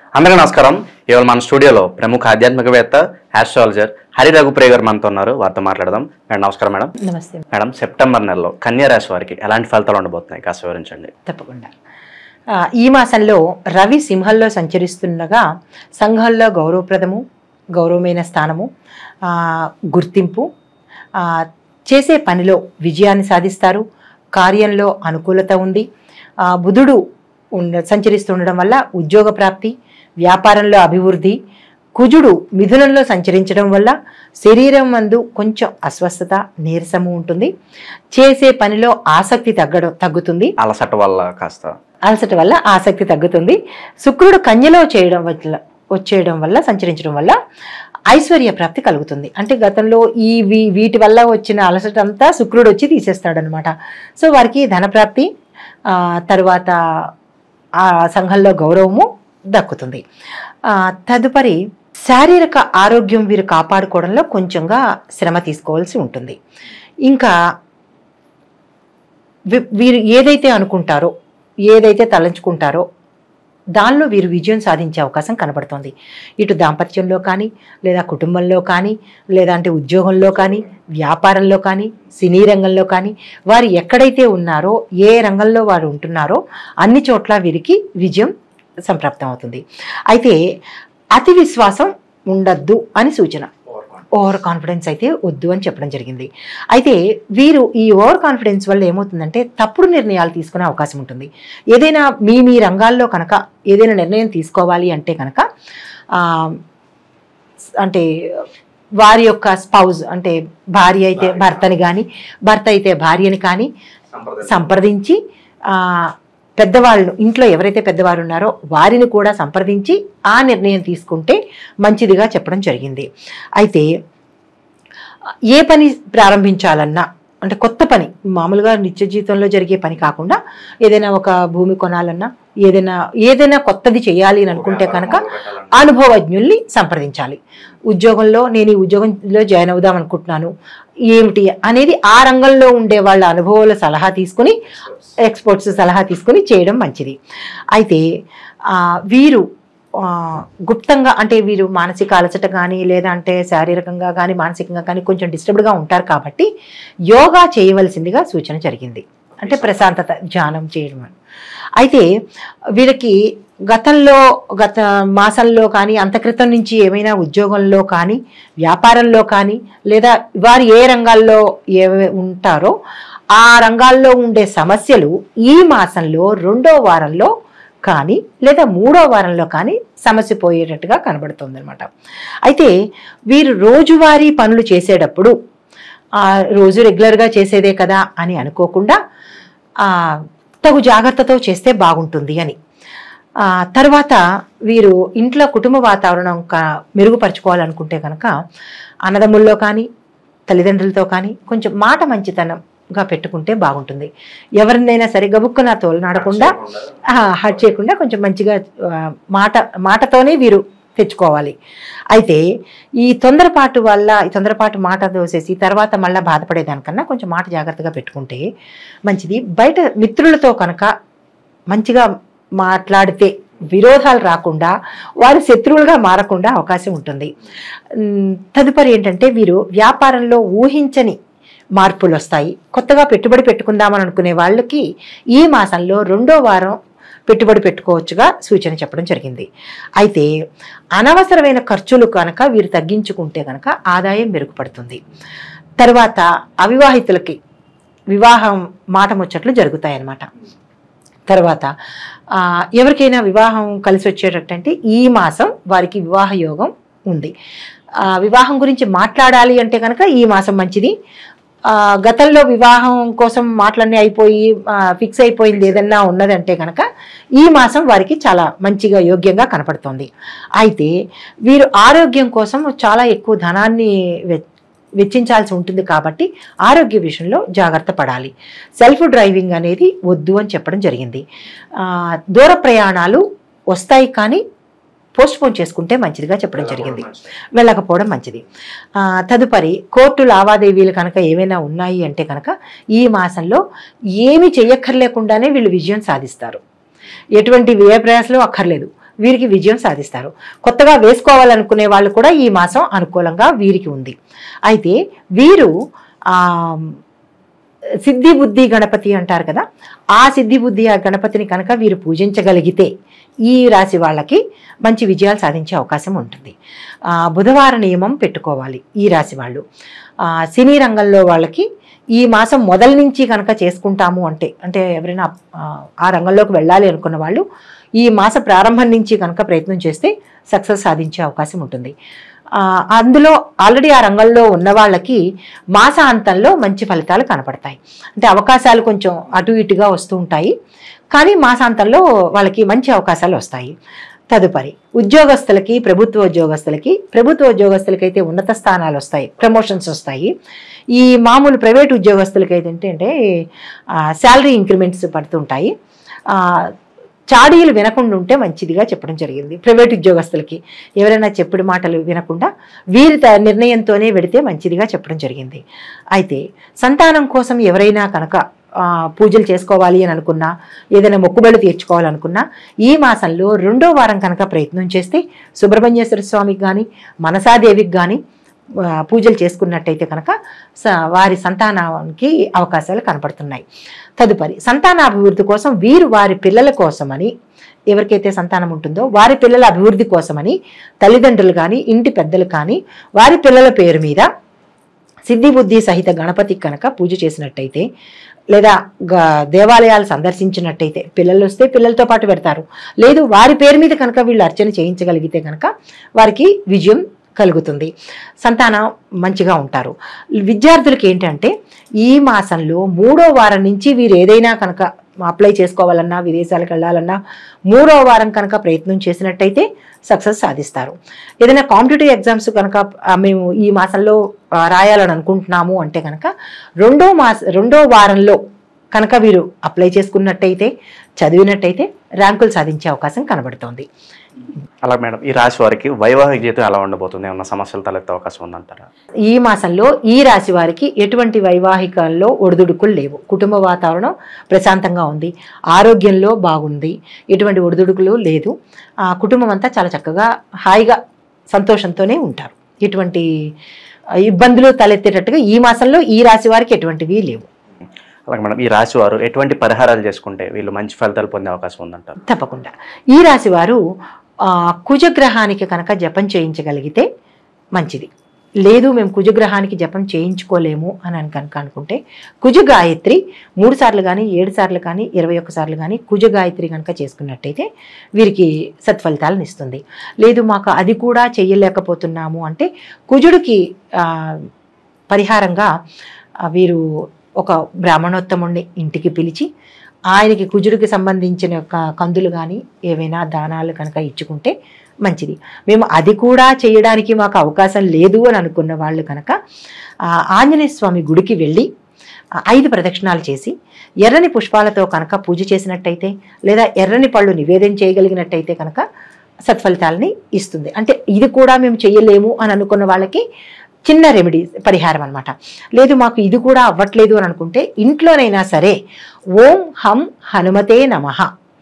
అందరికీ నమస్కారం ఇవాళ మన స్టూడియోలో ప్రముఖ ఆధ్యాత్మికవేత్త ఆస్ట్రాలజర్ హరి రఘుప్రియ గారు మనతో ఉన్నారు వారితో మాట్లాడదాం మేడం నమస్కారం మేడం నమస్తే మేడం సెప్టెంబర్ నెలలో కన్యా రాశి వారికి ఎలాంటి ఫలితాలు ఉండబోతున్నాయి కాస్త వివరించండి తప్పకుండా ఆ, ఈ మాసంలో రవి సింహంలో సంచరిస్తుండగా సంఘంలో గౌరవప్రదము గౌరవమైన స్థానము ఆ, గుర్తింపు ఆ, చేసే పనిలో విజయాన్ని సాధిస్తారు కార్యంలో అనుకూలత ఉంది ఆ, బుధుడు ఉండ సంచరిస్తుండడం వల్ల ఉద్యోగ ప్రాప్తి వ్యాపారంలో అభివృద్ధి కుజుడు మిథునంలో సంచరించడం వల్ల శరీరం మందు కొంచెం అస్వస్థత నీరసము ఉంటుంది చేసే పనిలో ఆసక్తి తగ్గడం తగ్గుతుంది అలసట వల్ల కాస్త అలసట వల్ల ఆసక్తి తగ్గుతుంది శుక్రుడు కన్యలో చేయడం వల్ల వచ్చేయడం వల్ల సంచరించడం వల్ల ఐశ్వర్య ప్రాప్తి కలుగుతుంది అంటే గతంలో ఈ వీ- వీటి వల్ల వచ్చిన అలసట అంతా శుక్రుడు వచ్చి తీసేస్తాడనమాట సో వారికి ధనప్రాప్తి ఆ, తర్వాత ఆ సంఘంలో గౌరవము దక్కుతుంది ఆ, తదుపరి శారీరక ఆరోగ్యం వీరు కాపాడుకోవడంలో కొంచెంగా శ్రమ తీసుకోవాల్సి ఉంటుంది ఇంకా వి- వీరు ఏదైతే అనుకుంటారో ఏదైతే తలంచుకుంటారో దానిలో వీరు విజయం సాధించే అవకాశం కనబడుతోంది ఇటు దాంపత్యంలో కానీ లేదా కుటుంబంలో కానీ లేదా అంటే ఉద్యోగంలో కానీ వ్యాపారంలో కానీ సినీ రంగంలో కానీ వారు ఎక్కడైతే ఉన్నారో ఏ రంగంలో వారు ఉంటున్నారో అన్ని చోట్ల వీరికి విజయం సంప్రాప్తం అవుతుంది అయితే అతి విశ్వాసం ఉండద్దు అని సూచన ఓవర్ కాన్ఫిడెన్స్ అయితే వద్దు అని చెప్పడం జరిగింది అయితే వీరు ఈ ఓవర్ కాన్ఫిడెన్స్ వల్ల ఏమవుతుందంటే తప్పుడు నిర్ణయాలు తీసుకునే అవకాశం ఉంటుంది ఏదైనా మీ మీ రంగాల్లో కనుక ఏదైనా నిర్ణయం తీసుకోవాలి అంటే కనుక ఆ, అంటే వారి యొక్క స్పౌజ్ అంటే భార్య అయితే భర్తని కానీ భర్త అయితే భార్యని కానీ సంప్రదించి ఆ, పెద్దవాళ్ళు ఇంట్లో ఎవరైతే పెద్దవారు ఉన్నారో వారిని కూడా సంప్రదించి ఆ నిర్ణయం తీసుకుంటే మంచిదిగా చెప్పడం జరిగింది అయితే ఏ పని ప్రారంభించాలన్నా అంటే కొత్త పని మామూలుగా నిత్య జీవితంలో జరిగే పని కాకుండా ఏదైనా ఒక భూమి కొనాలన్నా ఏదైనా ఏదైనా కొత్తది చేయాలి అని అనుకుంటే కనుక అనుభవజ్ఞుల్ని సంప్రదించాలి ఉద్యోగంలో నేను ఈ ఉద్యోగంలో జాయిన్ అవుదాం అనుకుంటున్నాను ఏమిటి అనేది ఆ రంగంలో ఉండే వాళ్ళ అనుభవాల సలహా తీసుకుని ఎక్స్పర్ట్స్ సలహా తీసుకుని చేయడం మంచిది అయితే ఆ, వీరు ఆ, గుప్తంగా అంటే వీరు మానసిక అలసట కానీ లేదా అంటే శారీరకంగా కానీ మానసికంగా కానీ కొంచెం డిస్టర్బ్డ్గా ఉంటారు కాబట్టి యోగా చేయవలసిందిగా సూచన జరిగింది అంటే ప్రశాంతత ధ్యానం చేయడం అని. అయితే వీరికి గతంలో గత మాసంలో కానీ అంతక్రితం నుంచి ఏమైనా ఉద్యోగంలో కానీ వ్యాపారంలో కానీ లేదా వారు ఏ రంగాల్లో ఏ ఉంటారో ఆ రంగాల్లో ఉండే సమస్యలు ఈ మాసంలో రెండో వారంలో కానీ లేదా మూడో వారంలో కానీ సమస్య పోయేటట్టుగా కనబడుతుంది అనమాట అయితే వీరు రోజువారీ పనులు చేసేటప్పుడు ఆ, రోజు రెగ్యులర్గా చేసేదే కదా అని అనుకోకుండా ఆ, తగు జాగ్రత్తతో చేస్తే బాగుంటుంది అని ఆ, తర్వాత వీరు ఇంట్లో కుటుంబ వాతావరణం క- మెరుగుపరుచుకోవాలనుకుంటే కనుక అన్నదమ్ముల్లో కానీ తల్లిదండ్రులతో కానీ కొంచెం మాట మంచితనంగా పెట్టుకుంటే బాగుంటుంది ఎవరినైనా సరే గబుక్కున తోలనాడకుండా హర్ట్ చేయకుండా కొంచెం మంచిగా ఆ, మాట మాటతోనే వీరు తెచ్చుకోవాలి అయితే ఈ తొందరపాటు వల్ల ఈ తొందరపాటు మాట దోసేసి తర్వాత మళ్ళీ బాధపడేదానికన్నా కొంచెం మాట జాగ్రత్తగా పెట్టుకుంటే మంచిది బయట మిత్రులతో కనుక మంచిగా మాట్లాడితే విరోధాలు రాకుండా వారి శత్రువులుగా మారకుండా అవకాశం ఉంటుంది ఉమ్, తదుపరి ఏంటంటే వీరు వ్యాపారంలో ఊహించని మార్పులు వస్తాయి కొత్తగా పెట్టుబడి పెట్టుకుందామని అనుకునే వాళ్ళకి ఈ మాసంలో రెండో వారం పెట్టుబడి పెట్టుకోవచ్చుగా సూచన చెప్పడం జరిగింది అయితే అనవసరమైన ఖర్చులు కనుక వీరు తగ్గించుకుంటే కనుక ఆదాయం మెరుగుపడుతుంది తర్వాత అవివాహితులకి వివాహం మాట ముచ్చట్లు జరుగుతాయన్నమాట తర్వాత ఆ, ఎవరికైనా వివాహం కలిసి వచ్చేటట్టంటే ఈ మాసం వారికి వివాహ యోగం ఉంది ఆ, వివాహం గురించి మాట్లాడాలి అంటే కనుక ఈ మాసం మంచిది ఆ, గతంలో వివాహం కోసం మాటలన్నీ అయిపోయి ఫిక్స్ అయిపోయింది ఏదన్నా ఉన్నదంటే కనుక ఈ మాసం వారికి చాలా మంచిగా యోగ్యంగా కనపడుతుంది అయితే వీరు ఆరోగ్యం కోసం చాలా ఎక్కువ ధనాన్ని వె- వెచ్చించాల్సి ఉంటుంది కాబట్టి ఆరోగ్య విషయంలో జాగ్రత్త పడాలి సెల్ఫ్ డ్రైవింగ్ అనేది వద్దు అని చెప్పడం జరిగింది ఆ, దూర ప్రయాణాలు వస్తాయి కానీ పోస్ట్ పోన్ చేసుకుంటే మంచిదిగా చెప్పడం జరిగింది వెళ్ళకపోవడం మంచిది ఆ, తదుపరి కోర్టు లావాదేవీలు కనుక ఏమైనా ఉన్నాయి అంటే కనుక ఈ మాసంలో ఏమి చెయ్యక్కర్లేకుండానే వీళ్ళు విజయం సాధిస్తారు ఎటువంటి వ్యయ ప్రయాసలు అక్కర్లేదు వీరికి విజయం సాధిస్తారు కొత్తగా వేసుకోవాలనుకునే వాళ్ళు కూడా ఈ మాసం అనుకూలంగా వీరికి ఉంది అయితే వీరు ఆ, సిద్ధి బుద్ధి గణపతి అంటారు కదా ఆ సిద్ధి బుద్ధి ఆ గణపతిని కనుక వీరు పూజించగలిగితే ఈ రాశి వాళ్ళకి మంచి విజయాలు సాధించే అవకాశం ఉంటుంది ఆ, బుధవార నియమం పెట్టుకోవాలి ఈ రాశి వాళ్ళు ఆ, సినీ రంగంలో వాళ్ళకి ఈ మాసం మొదల నుంచి కనుక చేసుకుంటాము అంటే అంటే ఎవరైనా ఆ, ఆ రంగంలోకి వెళ్ళాలి అనుకున్న వాళ్ళు ఈ మాస ప్రారంభం నుంచి కనుక ప్రయత్నం చేస్తే సక్సెస్ సాధించే అవకాశం ఉంటుంది ఆ, అందులో ఆల్రెడీ ఆ రంగంలో ఉన్న వాళ్ళకి మాసాంతంలో మంచి ఫలితాలు కనపడతాయి అంటే అవకాశాలు కొంచెం అటు ఇటుగా వస్తూ ఉంటాయి కానీ మాసాంతంలో వాళ్ళకి మంచి అవకాశాలు వస్తాయి తదుపరి ఉద్యోగస్తులకి ప్రభుత్వ ఉద్యోగస్తులకి ప్రభుత్వ ఉద్యోగస్తులకి అయితే ఉన్నత స్థానాలు వస్తాయి ప్రమోషన్స్ వస్తాయి ఈ మామూలు ప్రైవేట్ ఉద్యోగస్తులకి అయితే ఏంటంటే శాలరీ ఇంక్రిమెంట్స్ పడుతుంటాయి ఆ, చాడీలు వినకుండా ఉంటే మంచిదిగా చెప్పడం జరిగింది ప్రైవేట్ ఉద్యోగస్తులకి ఎవరైనా చెప్పుడు మాటలు వినకుండా వీరి త- నిర్ణయంతోనే వెడితే మంచిదిగా చెప్పడం జరిగింది అయితే సంతానం కోసం ఎవరైనా కనుక ఆ, పూజలు చేసుకోవాలి అని అనుకున్నా ఏదైనా మొక్కుబడులు తీర్చుకోవాలనుకున్నా ఈ మాసంలో రెండో వారం కనుక ప్రయత్నం చేస్తే సుబ్రహ్మణ్యేశ్వర స్వామికి కానీ మనసాదేవికి కానీ ఆ, పూజలు చేసుకున్నట్టయితే కనుక స- వారి సంతానానికి అవకాశాలు కనపడుతున్నాయి తదుపరి సంతానాభివృద్ధి కోసం వీరు వారి పిల్లల కోసమని ఎవరికైతే సంతానం ఉంటుందో వారి పిల్లల అభివృద్ధి కోసమని తల్లిదండ్రులు కానీ ఇంటి పెద్దలు కానీ వారి పిల్లల పేరు మీద సిద్ధి బుద్ధి సహిత గణపతికి కనుక పూజ చేసినట్టయితే లేదా గ- దేవాలయాలు సందర్శించినట్టయితే పిల్లలు వస్తే పిల్లలతో పాటు పెడతారు లేదు వారి పేరు మీద కనుక వీళ్ళు అర్చన చేయించగలిగితే కనుక వారికి విజయం కలుగుతుంది సంతానం మంచిగా ఉంటారు విద్యార్థులకి ఏంటంటే ఈ మాసంలో మూడో వారం నుంచి వీరు ఏదైనా కనుక అప్లై చేసుకోవాలన్నా విదేశాలకు వెళ్ళాలన్నా మూడో వారం కనుక ప్రయత్నం చేసినట్టయితే సక్సెస్ సాధిస్తారు ఏదైనా కాంపిటేటివ్ ఎగ్జామ్స్ కనుక ఆ, మేము ఈ మాసంలో ఆ, రాయాలని అనుకుంటున్నాము అంటే కనుక రెండో మాస రెండో వారంలో కనుక వీరు అప్లై చేసుకున్నట్టయితే చదివినట్టయితే ర్యాంకులు సాధించే అవకాశం కనబడుతోంది అలా మేడం ఈ రాశి వారికి వైవాహిక జీవితం ఎలా ఉండబోతుంది ఏమన్నా సమస్యలు తలెత్తే అవకాశం ఉందంటారా ఈ మాసంలో ఈ రాశి వారికి ఎటువంటి వైవాహికంలో ఒడిదుడుకులు లేవు కుటుంబ వాతావరణం ప్రశాంతంగా ఉంది ఆరోగ్యంలో బాగుంది ఎటువంటి ఒడిదుడుకులు లేదు ఆ కుటుంబం అంతా చాలా చక్కగా హాయిగా సంతోషంతోనే ఉంటారు ఎటువంటి ఆ, ఇబ్బందులు తలెత్తేటట్టుగా ఈ మాసంలో ఈ రాశి వారికి ఎటువంటివి లేవు అలాగే మేడం ఈ రాశి వారు ఎటువంటి పరిహారాలు చేసుకుంటే వీళ్ళు మంచి ఫలితాలు పొందే అవకాశం ఉందంటారు తప్పకుండా ఈ రాశి వారు ఆ, కుజగ్రహానికి కనుక జపం చేయించగలిగితే మంచిది లేదు మేము కుజగ్రహానికి జపం చేయించుకోలేము అని అని కనుక అనుకుంటే కుజ గాయత్రి మూడు సార్లు కానీ ఏడు సార్లు కానీ ఇరవై ఒక్క సార్లు కానీ కుజ గాయత్రి కనుక చేసుకున్నట్టయితే వీరికి సత్ఫలితాలను ఇస్తుంది లేదు మాకు అది కూడా చేయలేకపోతున్నాము అంటే కుజుడికి ఆ, పరిహారంగా ఆ, వీరు ఒక బ్రాహ్మణోత్తముణ్ణి ఇంటికి పిలిచి ఆయనకి కుజుడికి సంబంధించిన క- కందులు కానీ ఏవైనా దానాలు కనుక ఇచ్చుకుంటే మంచిది మేము అది కూడా చేయడానికి మాకు అవకాశం లేదు అని అనుకున్న వాళ్ళు కనుక ఆ, ఆంజనేయ స్వామి గుడికి వెళ్ళి ఆ, ఐదు ప్రదక్షిణాలు చేసి ఎర్రని పుష్పాలతో కనుక పూజ చేసినట్టయితే లేదా ఎర్రని పళ్ళు నివేదన చేయగలిగినట్టయితే కనుక సత్ఫలితాలని ఇస్తుంది అంటే ఇది కూడా మేము చేయలేము అని అనుకున్న వాళ్ళకి చిన్న రెమెడీ పరిహారం అన్నమాట లేదు మాకు ఇది కూడా అవ్వట్లేదు అని అనుకుంటే ఇంట్లోనైనా సరే ఓం హం హనుమతే నమః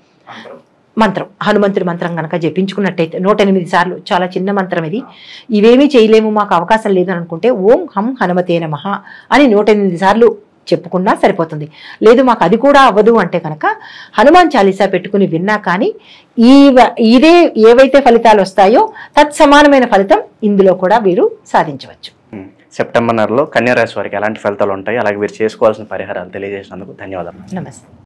మంత్రం హనుమంతుడి మంత్రం కనుక జపించుకున్నట్టయితే నూట ఎనిమిది సార్లు చాలా చిన్న మంత్రం ఇది ఇవేమీ చేయలేము మాకు అవకాశం లేదని అనుకుంటే ఓం హం హనుమతే నమః అని నూట ఎనిమిది సార్లు చెప్పుకున్నా సరిపోతుంది లేదు మాకు అది కూడా అవ్వదు అంటే కనుక హనుమాన్ చాలీసా పెట్టుకుని విన్నా కానీ ఈ వ- ఇదే ఏవైతే ఫలితాలు వస్తాయో తత్సమానమైన ఫలితం ఇందులో కూడా వీరు సాధించవచ్చు ఉమ్. సెప్టెంబర్ నెలలో కన్యా రాశి వారికి ఎలాంటి ఫలితాలు ఉంటాయి అలాగే వీరు చేసుకోవాల్సిన పరిహారాలు తెలియజేసినందుకు ధన్యవాదాలు నమస్తే